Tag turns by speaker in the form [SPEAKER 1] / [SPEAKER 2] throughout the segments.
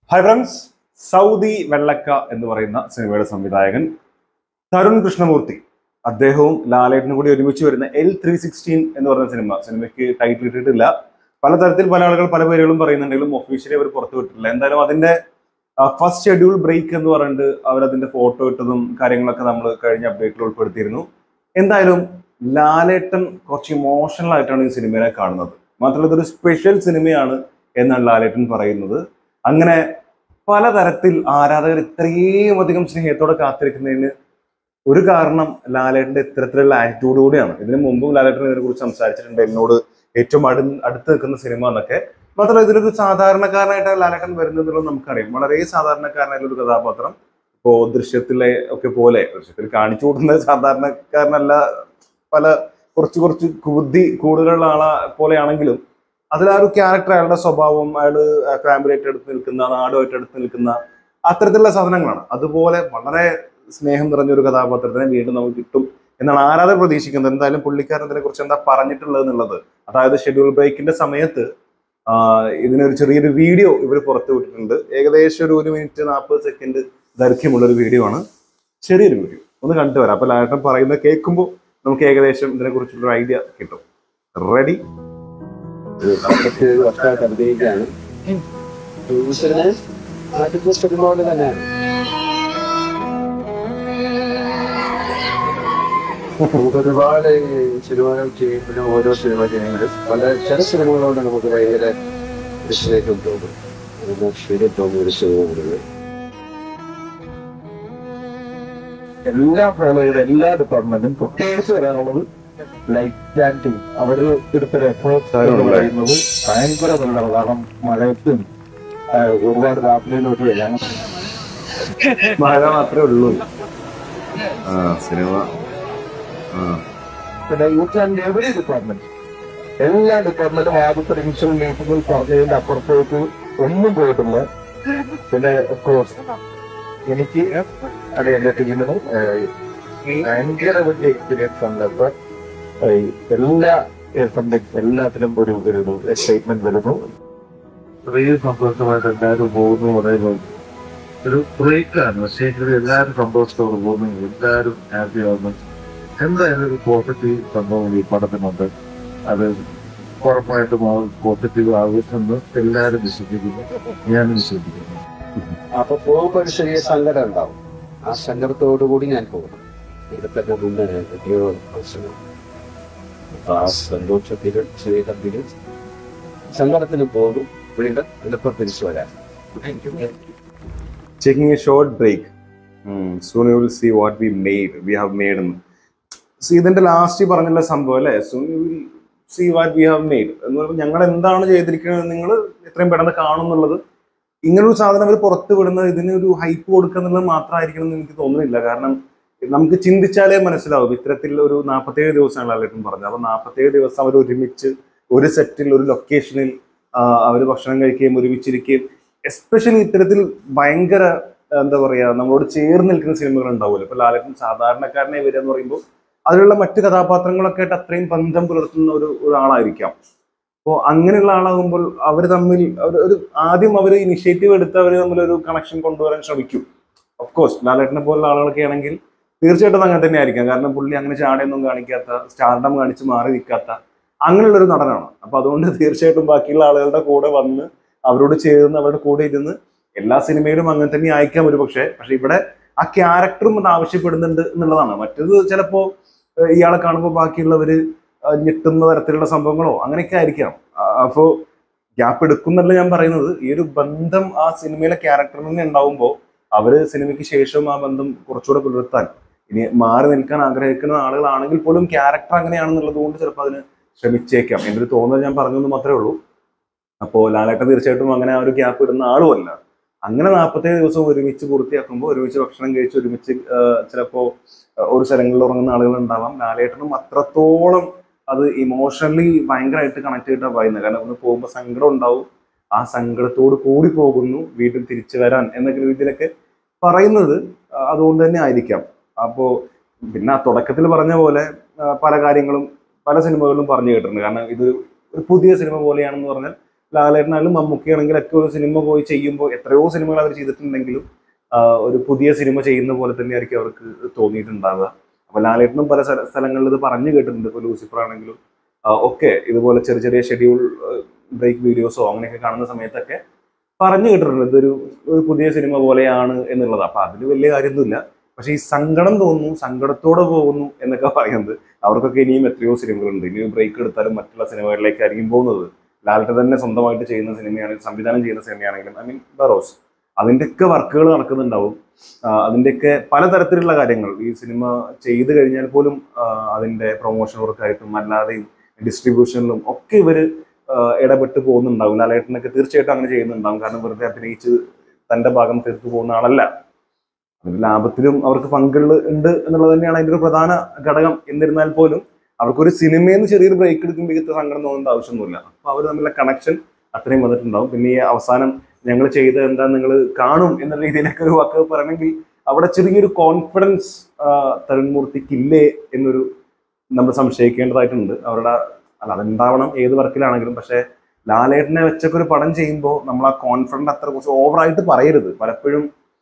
[SPEAKER 1] Hi friends Saudi വെള്ളക്ക എന്ന് പറയുന്ന സിനിമയുടെ സംവിധായകൻ തരുൺ കൃഷ്ണമൂർത്തി അദ്ദേഹവും ലാലേട്ടനും കൂടി ഒരുമിച്ച് വരുന്ന എൽ ത്രീ സിക്സ്റ്റീൻ എന്ന് പറയുന്ന സിനിമ സിനിമയ്ക്ക് ടൈറ്റിൽ ഇട്ടിട്ടില്ല പലതരത്തിൽ പല ആളുകൾ പല പേരുകളും പറയുന്നുണ്ടെങ്കിലും ഒഫീഷ്യലി അവർ പുറത്തു വിട്ടിട്ടില്ല എന്തായാലും അതിന്റെ ഫസ്റ്റ് ഷെഡ്യൂൾ ബ്രേക്ക് എന്ന് പറഞ്ഞിട്ട് അവരതിന്റെ ഫോട്ടോ ഇട്ടതും കാര്യങ്ങളൊക്കെ നമ്മൾ കഴിഞ്ഞ അപ്ഡേറ്റിൽ ഉൾപ്പെടുത്തിയിരുന്നു എന്തായാലും ലാലേട്ടൻ കുറച്ച് ഇമോഷണൽ ആയിട്ടാണ് ഈ സിനിമയെ കാണുന്നത് മാത്രമല്ല ഇതൊരു സ്പെഷ്യൽ സിനിമയാണ് എന്നാണ് ലാലേട്ടൻ പറയുന്നത് അങ്ങനെ പലതരത്തിൽ ആരാധകർ ഇത്രയും അധികം സ്നേഹത്തോടെ കാത്തിരിക്കുന്നതിന് ഒരു കാരണം ലാലേട്ടന്റെ ഇത്തരത്തിലുള്ള ആറ്റിറ്റ്യൂഡ് കൂടിയാണ് ഇതിനു മുമ്പും ലാലേട്ടൻ ഇതിനെ കുറിച്ച് സംസാരിച്ചിട്ടുണ്ട് എന്നോട് ഏറ്റവും അടു അടുത്ത് നിൽക്കുന്ന സിനിമ എന്നൊക്കെ മാത്രമല്ല ഇതിലൊരു സാധാരണക്കാരനായിട്ടാണ് ലാലേട്ടൻ വരുന്നത് എന്നുള്ളത് നമുക്കറിയാം വളരെ സാധാരണക്കാരനായിട്ടുള്ള ഒരു കഥാപാത്രം ഇപ്പോ ദൃശ്യത്തിലെ ഒക്കെ പോലെ ദൃശ്യത്തിൽ കാണിച്ചു കൊടുക്കുന്നത് സാധാരണക്കാരനല്ല പല കുറച്ച് കുറച്ച് ബുദ്ധി കൂടുതലുള്ള ആളെ പോലെയാണെങ്കിലും അതിൽ ആ ഒരു ക്യാരക്ടർ അയാളുടെ സ്വഭാവം അയാള് ഫാമിലിയായിട്ട് അടുത്ത് നിൽക്കുന്ന നാടുമായിട്ട് അടുത്ത് നിൽക്കുന്ന അത്തരത്തിലുള്ള സാധനങ്ങളാണ് അതുപോലെ വളരെ സ്നേഹം നിറഞ്ഞ ഒരു കഥാപാത്രത്തിനെ വീണ്ടും നമുക്ക് കിട്ടും എന്നാണ് ആരാധകർ പ്രതീക്ഷിക്കുന്നത് എന്തായാലും പുള്ളിക്കാരൻ ഇതിനെ കുറിച്ച് എന്താ പറഞ്ഞിട്ടുള്ളത് എന്നുള്ളത് അതായത് ഷെഡ്യൂൾ ബ്രേക്കിന്റെ സമയത്ത് ആ, ഇതിനൊരു ചെറിയൊരു വീഡിയോ ഇവർ പുറത്തു വിട്ടിട്ടുണ്ട് ഏകദേശം ഒരു ഒരു മിനിറ്റ് നാൽപ്പത് സെക്കൻഡ് ദൈർഘ്യമുള്ള ഒരു വീഡിയോ ആണ് ചെറിയൊരു വീഡിയോ ഒന്ന് കണ്ടു വരാം അപ്പൊ ലാലേട്ടൻ പറയുന്നത് കേൾക്കുമ്പോൾ നമുക്ക് ഏകദേശം ഇതിനെ കുറിച്ചുള്ള ഐഡിയ കിട്ടും റെഡി
[SPEAKER 2] നാൽപ്പത്തിയേഴ് വർഷമായിട്ട് അഭിനയിക്കുകയാണ് ടൂറിസ്റ്റിന് നാട്ടിൽ പോലെ തന്നെയാണ് നമുക്ക് ഒരുപാട് സിനിമകൾ ചെയ്യുമ്പോഴും ഓരോ സിനിമ ചെയ്യുമ്പോഴും പല ചില സിനിമകളോട് നമുക്ക് ഭയങ്കര വിശ്ലേഷം തോന്നും അതിന് ശരി തോന്നിയ ഒരു സിനിമകളുണ്ട് എല്ലാ ഫോളോയുടെ എല്ലാ ഡിപ്പാർട്ട്മെന്റും പ്രത്യേകിച്ച് വരാനുള്ളത് ലൈറ്റ് ആൻഡിങ് അവര് എടുത്തൊരു എഫേർട്സ് എന്ന് പറയുന്നത് ഭയങ്കര നല്ലതാണ് കാരണം മഴയത്തും ആ, ഒരുപാട് രാത്രിയിലോട്ട് വരാൻ
[SPEAKER 1] മഴ മാത്രമേ ഉള്ളൂ ആ സിനിമ ആ
[SPEAKER 2] പിന്നെ യൂത്ത് ആൻഡ് എവറി ഡിപ്പാർട്ട്മെന്റ് എല്ലാ ഡിപ്പാർട്ട്മെന്റും ആദ്യത്തെ നിമിഷം മീറ്റിംഗിൽ പറഞ്ഞതിന്റെ അപ്പുറത്തേക്ക് ഒന്നും പോയിട്ടില്ല പിന്നെ കോഴ്സ് എനിക്ക് അത് എന്റെ ടീമിന് ഭയങ്കര വലിയ എക്സ്പീരിയൻസ് ഉണ്ട് അപ്പൊ ഈ എല്ലാ സബ്ജക്ട് എല്ലാത്തിലും ഒരു ഒരു എക്സൈറ്റ്മെന്റ് വരുന്നു ഇത്രയും സന്തോഷമായിട്ട് എല്ലാവരും പോകുന്നു പറയുന്നത് ഒരു ബ്രേക്കാണ് പക്ഷേ ഇത് എല്ലാവരും സന്തോഷത്തോടെ പോകുന്നു എല്ലാവരും ഹാപ്പി ആവുന്നു എന്തായാലും ഒരു പോസിറ്റീവ് സംഭവം ഈ പടത്തിനുണ്ട് അത് ഉറപ്പായിട്ടും പോസിറ്റീവ് ആവശ്യമെന്ന് എല്ലാവരും വിശ്വസിക്കുന്നു ഞാൻ വിശ്വസിക്കുന്നു
[SPEAKER 3] അപ്പൊ പോകുമ്പോ ഒരു ചെറിയ സങ്കടം ഉണ്ടാവും ആ സങ്കടത്തോടു കൂടി ഞാൻ പോകും ഇതിപ്പോ മുന്നേ എത്രയോ പ്രശ്നം അപ്പൊ ആ സന്തോഷത്തിലും സ്നേഹത്തിലും സങ്കടത്തിന് പോകും വീണ്ടും എളുപ്പം തിരിച്ചു വരാൻ
[SPEAKER 1] taking a short break. Mm, soon you will see what we made. We have made. എന്ന്. See, ഇതിന്റെ ലാസ്റ്റ് പറഞ്ഞുള്ള സംഭവം അല്ലേ soon you will see what we have made എന്ന് പറയുമ്പോൾ ഞങ്ങൾ എന്താണ് ചെയ്തിരിക്കുന്നത് നിങ്ങൾ എത്രയും പെട്ടെന്ന് കാണും എന്നുള്ളത് ഇങ്ങനൊരു സാധനം അവർ പുറത്ത് വിടുന്നത് ഇതിന് ഒരു ഹൈപ്പ് കൊടുക്കുക എന്നുള്ളത് മാത്രമായിരിക്കണം എന്ന് എനിക്ക് തോന്നുന്നില്ല കാരണം നമുക്ക് ചിന്തിച്ചാലേ മനസ്സിലാവും ഇത്തരത്തിൽ ഒരു നാൽപ്പത്തേഴ് ദിവസമാണ് അല്ലേട്ടും പറഞ്ഞത് അപ്പൊ നാൽപ്പത്തേഴ് ദിവസം അവർ ഒരുമിച്ച് ഒരു സെറ്റിൽ ഒരു ലൊക്കേഷനിൽ അവർ ഭക്ഷണം കഴിക്കുകയും ഒരുമിച്ചിരിക്കുകയും എസ്പെഷ്യലി ഇത്തരത്തിൽ ഭയങ്കര എന്താ പറയാ നമ്മളോട് ചേർന്ന് നിൽക്കുന്ന സിനിമകൾ ഉണ്ടാവുമല്ലോ ഇപ്പൊ ലാലേട്ടൻ സാധാരണക്കാരനെ വരിക എന്ന് പറയുമ്പോൾ അതിലുള്ള മറ്റു കഥാപാത്രങ്ങളൊക്കെ ആയിട്ട് അത്രയും ബന്ധം പുലർത്തുന്ന ഒരു ഒരാളായിരിക്കാം അപ്പോൾ അങ്ങനെയുള്ള ആളാകുമ്പോൾ അവർ തമ്മിൽ ഒരു- ഒരു ആദ്യം അവർ ഇനിഷ്യേറ്റീവ് എടുത്ത് അവർ തമ്മിൽ ഒരു കണക്ഷൻ കൊണ്ടുവരാൻ ശ്രമിക്കും ഓഫ് കോഴ്സ് ലാലേട്ടനെ പോലുള്ള ആളുകളൊക്കെ ആണെങ്കിൽ തീർച്ചയായിട്ടും അങ്ങനെ തന്നെ ആയിരിക്കാം കാരണം പുള്ളി അങ്ങനെ ചാടയൊന്നും കാണിക്കാത്ത സ്റ്റാർഡം കാണിച്ച് മാറി നിൽക്കാത്ത അങ്ങനെയുള്ള ഒരു നടനാണ് അപ്പൊ അതുകൊണ്ട് തീർച്ചയായിട്ടും ബാക്കിയുള്ള ആളുകളുടെ കൂടെ വന്ന് അവരോട് ചേർന്ന് അവരുടെ കൂടെ ഇരുന്ന് എല്ലാ സിനിമയിലും അങ്ങനെ തന്നെ ആയിരിക്കാം ഒരു പക്ഷേ പക്ഷെ ഇവിടെ ആ ക്യാരക്ടറും അത് ആവശ്യപ്പെടുന്നുണ്ട് എന്നുള്ളതാണ് മറ്റേത് ചിലപ്പോ ഏഹ് ഇയാളെ കാണുമ്പോൾ ബാക്കിയുള്ളവര് ആ, ഞെട്ടുന്ന തരത്തിലുള്ള സംഭവങ്ങളോ അങ്ങനെയൊക്കെ ആയിരിക്കാം ആ, അപ്പോ ഗ്യാപ്പ് എടുക്കുന്നല്ല ഞാൻ പറയുന്നത് ഈ ഒരു ബന്ധം ആ സിനിമയിലെ ക്യാരക്ടറിൽ തന്നെ ഉണ്ടാവുമ്പോൾ അവര് സിനിമയ്ക്ക് ശേഷം ആ ബന്ധം കുറച്ചുകൂടെ പുലർത്താൻ ഇനി മാറി നിൽക്കാൻ ആഗ്രഹിക്കുന്ന ആളുകളാണെങ്കിൽ പോലും ക്യാരക്ടർ അങ്ങനെയാണെന്നുള്ളത് കൊണ്ട് ചിലപ്പോൾ അതിന് ശ്രമിച്ചേക്കാം എൻ്റെ ഒരു തോന്നൽ ഞാൻ പറഞ്ഞെന്ന് മാത്രമേ ഉള്ളൂ അപ്പോൾ ലാലേട്ടൻ തീർച്ചയായിട്ടും അങ്ങനെ ആ ഒരു ഗ്യാപ്പ് ഇടുന്ന ആളുമല്ല അങ്ങനെ നാൽപ്പത്തേഴ് ദിവസം ഒരുമിച്ച് പൂർത്തിയാക്കുമ്പോൾ ഒരുമിച്ച് ഭക്ഷണം കഴിച്ച് ഒരുമിച്ച് ചിലപ്പോൾ ഒരു സ്ഥലങ്ങളിൽ ഉറങ്ങുന്ന ആളുകൾ ഉണ്ടാവാം ലാലേട്ടനും അത്രത്തോളം അത് ഇമോഷണലി ഭയങ്കരമായിട്ട് കണക്ട് ചെയ്തിട്ടാണ് പറയുന്നത് കാരണം ഒന്ന് പോകുമ്പോൾ സങ്കടം ഉണ്ടാവും ആ സങ്കടത്തോട് കൂടി പോകുന്നു വീണ്ടും തിരിച്ചു വരാൻ എന്നൊക്കെ രീതിയിലൊക്കെ പറയുന്നത് ആ, അതുകൊണ്ട് തന്നെ ആയിരിക്കാം അപ്പോൾ പിന്നെ ആ തുടക്കത്തിൽ പറഞ്ഞ പോലെ ആ, പല കാര്യങ്ങളും പല സിനിമകളിലും പറഞ്ഞു കേട്ടിട്ടുണ്ട് കാരണം ഇത് ഒരു പുതിയ സിനിമ പോലെയാണെന്ന് പറഞ്ഞാൽ ലാലേട്ടനായാലും മമ്മൂക്കയാണെങ്കിലും ഒക്കെ ഒരു സിനിമ പോയി ചെയ്യുമ്പോൾ എത്രയോ സിനിമകൾ അവർ ചെയ്തിട്ടുണ്ടെങ്കിലും ആ, ഒരു പുതിയ സിനിമ ചെയ്യുന്ന പോലെ തന്നെയായിരിക്കും അവർക്ക് തോന്നിയിട്ടുണ്ടാവുക അപ്പൊ ലാലേട്ടനും പല സ്ഥല- സ്ഥലങ്ങളിൽ ഇത് പറഞ്ഞു കേട്ടിട്ടുണ്ട് ഇപ്പൊ ലൂസിഫർ ആണെങ്കിലും ആ, ഒക്കെ ഇതുപോലെ ചെറിയ ചെറിയ ഷെഡ്യൂൾ ബ്രേക്ക് വീഡിയോസോ അങ്ങനെയൊക്കെ കാണുന്ന സമയത്തൊക്കെ പറഞ്ഞു കേട്ടിട്ടുണ്ട് ഇതൊരു ഒരു പുതിയ സിനിമ പോലെയാണ് എന്നുള്ളത് അപ്പൊ അതിൽ വലിയ കാര്യമൊന്നുമില്ല പക്ഷെ ഈ സങ്കടം തോന്നുന്നു സങ്കടത്തോടെ പോകുന്നു എന്നൊക്കെ പറയുന്നത് അവർക്കൊക്കെ ഇനിയും എത്രയോ സിനിമകളുണ്ട് ഇനിയും ബ്രേക്ക് എടുത്താലും മറ്റുള്ള സിനിമകളിലേക്കായിരിക്കും പോകുന്നത് ലാലിട്ട് തന്നെ സ്വന്തമായിട്ട് ചെയ്യുന്ന സിനിമയാണെങ്കിലും സംവിധാനം ചെയ്യുന്ന സിനിമയാണെങ്കിലും ഐ മീൻ ബറോസ് അതിൻ്റെയൊക്കെ വർക്കുകൾ നടക്കുന്നുണ്ടാവും ആ, അതിൻ്റെയൊക്കെ പലതരത്തിലുള്ള കാര്യങ്ങൾ ഈ സിനിമ ചെയ്തു കഴിഞ്ഞാൽ പോലും ആ, അതിൻ്റെ പ്രൊമോഷൻ വർക്കായിട്ടും അല്ലാതെയും ഡിസ്ട്രിബ്യൂഷനിലും ഒക്കെ ഇവർ ഇടപെട്ട് പോകുന്നുണ്ടാവും ലാലേട്ടനൊക്കെ തീർച്ചയായിട്ടും അങ്ങനെ ചെയ്യുന്നുണ്ടാവും കാരണം വെറുതെ അഭിനയിച്ച് തൻ്റെ ഭാഗം തീർത്തു പോകുന്ന ആളല്ല അതിന്റെ ലാഭത്തിലും അവർക്ക് പങ്കുകൾ ഉണ്ട് എന്നുള്ളത് തന്നെയാണ് അതിന്റെ ഒരു പ്രധാന ഘടകം എന്നിരുന്നാൽ പോലും അവർക്കൊരു സിനിമയിൽ നിന്ന് ചെറിയൊരു ബ്രേക്ക് എടുക്കുമ്പോൾ ഇത്ര സങ്കടം തോന്നേണ്ട ആവശ്യമൊന്നുമില്ല അപ്പൊ അവർ തമ്മിലുള്ള കണക്ഷൻ അത്രയും വന്നിട്ടുണ്ടാവും പിന്നെ ഈ അവസാനം ഞങ്ങൾ ചെയ്ത് എന്താ നിങ്ങൾ കാണും എന്ന രീതിയിലൊക്കെ ഒരു വാക്ക് പറയണമെങ്കിൽ അവിടെ ചെറിയൊരു കോൺഫിഡൻസ് തരുൺമൂർത്തിക്ക് ഇല്ലേ എന്നൊരു നമ്മൾ സംശയിക്കേണ്ടതായിട്ടുണ്ട് അവരുടെ അല്ല അതുണ്ടാവണം ഏത് വർക്കിലാണെങ്കിലും പക്ഷേ ലാലേട്ടനെ വെച്ചൊക്കെ ഒരു പടം ചെയ്യുമ്പോൾ നമ്മൾ ആ കോൺഫിഡൻസ് അത്ര കുറച്ച് ഓവറായിട്ട് പറയരുത് പലപ്പോഴും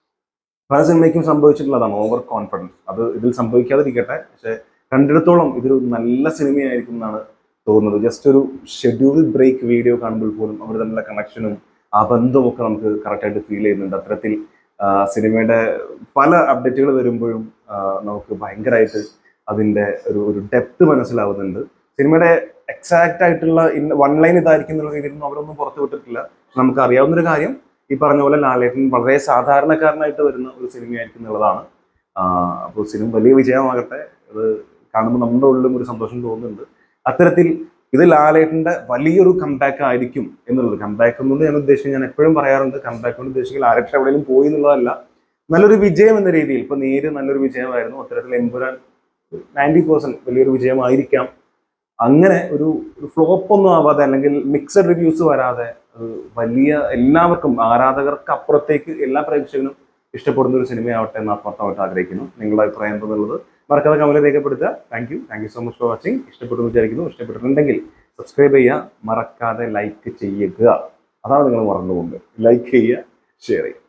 [SPEAKER 1] പല സിനിമയ്ക്കും സംഭവിച്ചിട്ടുള്ളതാണ് ഓവർ കോൺഫിഡൻസ് അത് ഇതിൽ സംഭവിക്കാതിരിക്കട്ടെ പക്ഷെ കണ്ടിടത്തോളം ഇതൊരു നല്ല സിനിമയായിരിക്കും എന്നാണ് തോന്നുന്നത് ജസ്റ്റ് ഒരു ഷെഡ്യൂൾ ബ്രേക്ക് വീഡിയോ കാണുമ്പോൾ പോലും അവർ തമ്മിലുള്ള കണക്ഷനും ആ ബന്ധവും ഒക്കെ നമുക്ക് കറക്റ്റായിട്ട് ഫീൽ ചെയ്യുന്നുണ്ട് അത്തരത്തിൽ ആ, സിനിമയുടെ പല അപ്ഡേറ്റുകൾ വരുമ്പോഴും ആ, നമുക്ക് ഭയങ്കരമായിട്ട് അതിൻ്റെ ഒരു ഒരു ഡെപ്ത് മനസ്സിലാവുന്നുണ്ട് സിനിമയുടെ എക്സാക്റ്റ് ആയിട്ടുള്ള വൺ ലൈൻ ഇതായിരിക്കും എന്നുള്ള രീതിയിലൊന്നും അവരൊന്നും പുറത്തു വിട്ടിട്ടില്ല പക്ഷെ നമുക്ക് അറിയാവുന്ന ഒരു കാര്യം ഈ പറഞ്ഞ പോലെ ലാലേട്ടൻ വളരെ സാധാരണക്കാരനായിട്ട് വരുന്ന ഒരു സിനിമയായിരിക്കും എന്നുള്ളതാണ് അപ്പോൾ സിനിമ വലിയ വിജയമാകട്ടെ അത് കാണുമ്പോൾ നമ്മുടെ ഉള്ളിലും ഒരു സന്തോഷം തോന്നുന്നുണ്ട് അത്തരത്തിൽ ഇത് ലാലേട്ടന്റെ വലിയൊരു കംബാക്ക് ആയിരിക്കും എന്നുള്ളത് കംബാക്ക് എന്നുള്ളത് ഞാൻ ഉദ്ദേശിക്കുന്നത് ഞാൻ എപ്പോഴും പറയാറുണ്ട് കംബാക്ക് കൊണ്ട് ഉദ്ദേശിക്കുന്നത് ലാലേട്ടൻ എവിടെയെങ്കിലും പോയി എന്നുള്ളതല്ല നല്ലൊരു വിജയം എന്ന രീതിയിൽ ഇപ്പൊ നേര് നല്ലൊരു വിജയമായിരുന്നു അത്തരത്തിൽ എമ്പുരാൻ നയൻറ്റി പെർസെന്റ് വലിയൊരു വിജയമായിരിക്കാം അങ്ങനെ ഒരു ഫ്ലോപ്പ് ഒന്നും ആവാതെ അല്ലെങ്കിൽ മിക്സഡ് റിവ്യൂസ് വരാതെ ഒരു വലിയ എല്ലാവർക്കും ആരാധകർക്ക് അപ്പുറത്തേക്ക് എല്ലാ പ്രേക്ഷകനും ഇഷ്ടപ്പെടുന്ന ഒരു സിനിമയാവട്ടെ എന്ന് ആത്മാർത്ഥമായിട്ട് ആഗ്രഹിക്കുന്നു നിങ്ങളുടെ അഭിപ്രായം എന്തെന്നുള്ളത് മറക്കാതെ കമന്റ് രേഖപ്പെടുത്തുക thank you thank you so much for watching ഇഷ്ടപ്പെട്ടു എന്ന് വിചാരിക്കുന്നു ഇഷ്ടപ്പെട്ടിട്ടുണ്ടെങ്കിൽ സബ്സ്ക്രൈബ് ചെയ്യുക മറക്കാതെ ലൈക്ക് ചെയ്യുക അതാണ് നിങ്ങൾ മറന്നുകൊണ്ട് ലൈക്ക് ചെയ്യുക ഷെയർ ചെയ്യുക